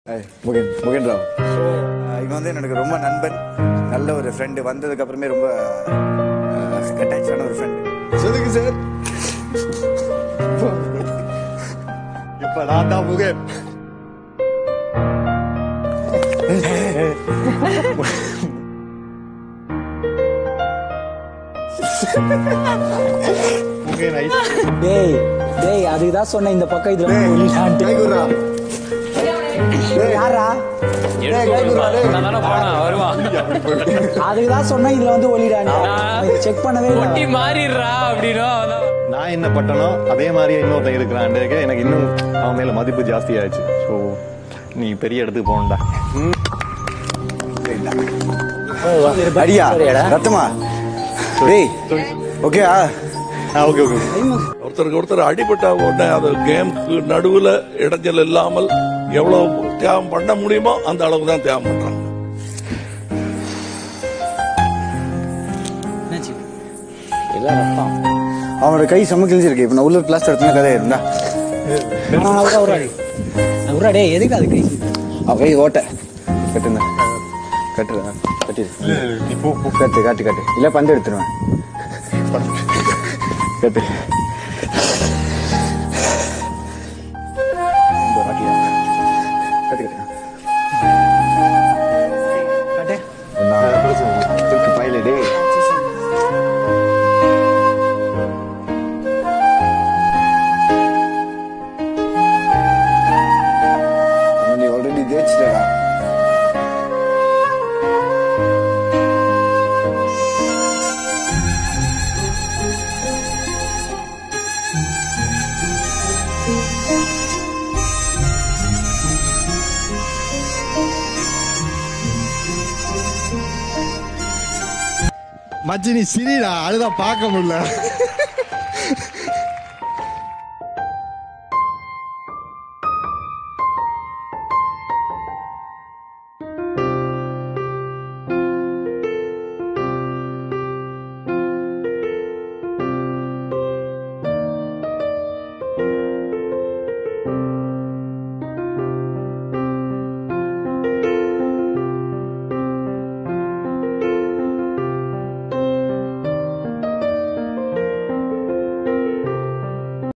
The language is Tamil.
முகேன் முகேன் ராவ் ஸோ இவன் வந்து எனக்கு ரொம்ப நண்பன் நல்ல ஒரு ஃப்ரெண்டு வந்ததுக்கு அப்புறமே ரொம்ப அட்டாச்சான ஒரு ஃப்ரெண்டு சொல்லுங்க சார் இப்ப நான் தான் முகேன் முகேன் ஐஸ் டேய் டேய் அதுக்கு தான் சொன்னேன் இந்த பக்கம் இதுல வந்து ஒளிடான்ட்டு. கைகுரா யாரா தானே போனா வருவான் அதுக்கு தான் சொன்னேன் இதுல வந்து ஒளிடான்ட்டு செக் பண்ணவே ஒட்டி இல்லை மாறிடுறா அப்படின்னா அவன் நான் என்ன பட்டனோ அதே மாதிரியே இன்னொருத்தன் இருக்கிறான் எனக்கு இன்னும் அவன் மேல மதிப்பு ஜாஸ்தி ஆயிடுச்சு ஸோ நீ பெரிய இடத்துக்கு போகணும்டா அடியா ரத்தமா டேய் ஓகேயா ஓகே ஓகே ஒருத்தருக்கு ஒருத்தர் அடிபட்ட உடனே அது கேமுக்கு நடுவுல இடைஞ்சல் இல்லாமல் எவ்வளவு தியாகம் பண்ண முடியுமோ அந்த அளவுக்கு தான் தியாகம் பண்றாங்க எல்லாம் ரத்தம் அவனோட கை செம்ம கிழிஞ்சிருக்கு இப்போ நான் உள்ள பிளாஸ்டர் எடுத்துனா கதை இருந்தா ஆ, உரா, உரா. உரா, டேய் எதுக்கு அது கை அவ கை ஓட்ட கட்டுங்க கட்டுறா கட்டிடு கட்டு காட்டு காட்டு இல்ல பந்து எடுத்துருவேன் கட்டு இந்த ராக்கியா. கட்டு கட்டு காட்டு. நான் தூக்கு பையில டேய் நீ ஆல்ரெடி தேய்ச்சிட்டடா மச்சி நீ சிரிடா அதுதான் பார்க்க முடியல